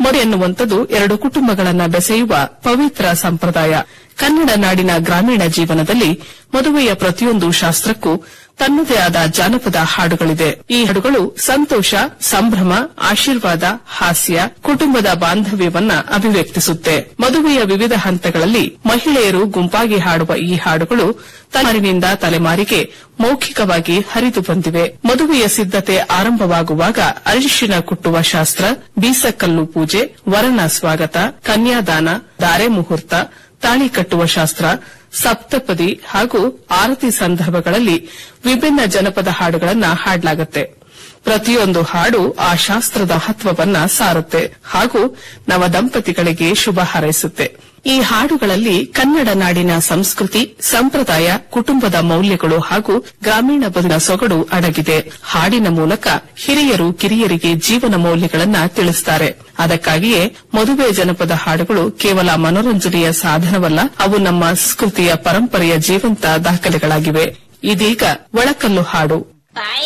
ಮದುವೆ ಎನ್ನುವಂಥದ್ದು ಎರಡು ಕುಟುಂಬಗಳನ್ನ ಬೆಸೆಯುವ ಪವಿತ್ರ ಸಂಪ್ರದಾಯ ಕನ್ನಡ ನಾಡಿನ ಗ್ರಾಮೀಣ ಜೀವನದಲ್ಲಿ ಮದುವೆಯ ಪ್ರತಿಯೊಂದು ಶಾಸ್ತ್ರಕ್ಕೂ ತನ್ನದೇ ಆದ ಜಾನಪದ ಹಾಡುಗಳಿದೆ ಈ ಹಾಡುಗಳು ಸಂತೋಷ ಸಂಭ್ರಮ ಆಶೀರ್ವಾದ ಹಾಸ್ಯ ಕುಟುಂಬದ ಬಾಂಧವ್ಯವನ್ನ ಅಭಿವ್ಯಕ್ತಿಸುತ್ತೆ ಮದುವೆಯ ವಿವಿಧ ಹಂತಗಳಲ್ಲಿ ಮಹಿಳೆಯರು ಗುಂಪಾಗಿ ಹಾಡುವ ಈ ಹಾಡುಗಳು ತಲೆಮಾರಿನಿಂದ ತಲೆಮಾರಿಗೆ ಮೌಖಿಕವಾಗಿ ಹರಿದು ಬಂದಿವೆ ಮದುವೆಯ ಸಿದ್ದತೆ ಆರಂಭವಾಗುವಾಗ ಅರಿಶಿನ ಕುಟ್ಟುವ ಶಾಸ್ತ್ರ ಬೀಸಕಲ್ಲು ಪೂಜೆ ವರನ ಸ್ವಾಗತ ಕನ್ಯಾದಾನ ದಾರೆ ಮುಹೂರ್ತ ತಾಳಿ ಕಟ್ಟುವ ಶಾಸ್ತ್ರ ಸಪ್ತಪದಿ ಹಾಗೂ ಆರತಿ ಸಂದರ್ಭಗಳಲ್ಲಿ ವಿಭಿನ್ನ ಜನಪದ ಹಾಡುಗಳನ್ನ ಹಾಡಲಾಗುತ್ತೆ ಪ್ರತಿಯೊಂದು ಹಾಡು ಆ ಶಾಸ್ತ್ರದ ಮಹತ್ವವನ್ನ ಸಾರುತ್ತೆ ಹಾಗೂ ನವದಂಪತಿಗಳಿಗೆ ಶುಭ ಹಾರೈಸುತ್ತೆ ಈ ಹಾಡುಗಳಲ್ಲಿ ಕನ್ನಡ ನಾಡಿನ ಸಂಸ್ಕೃತಿ ಸಂಪ್ರದಾಯ ಕುಟುಂಬದ ಮೌಲ್ಯಗಳು ಹಾಗೂ ಗ್ರಾಮೀಣ ಬದುಕಿನ ಸೊಗಡು ಅಡಗಿದೆ ಹಾಡಿನ ಮೂಲಕ ಹಿರಿಯರು ಕಿರಿಯರಿಗೆ ಜೀವನ ಮೌಲ್ಯಗಳನ್ನ ತಿಳಿಸುತ್ತಾರೆ ಅದಕ್ಕಾಗಿಯೇ ಮದುವೆ ಜನಪದ ಹಾಡುಗಳು ಕೇವಲ ಮನೋರಂಜನೆಯ ಸಾಧನವಲ್ಲ ಅವು ನಮ್ಮ ಸಂಸ್ಕೃತಿಯ ಪರಂಪರೆಯ ಜೀವಂತ ದಾಖಲೆಗಳಾಗಿವೆ ಇದೀಗ ಒಳಕಲ್ಲು ಹಾಡು ತಾಯಿ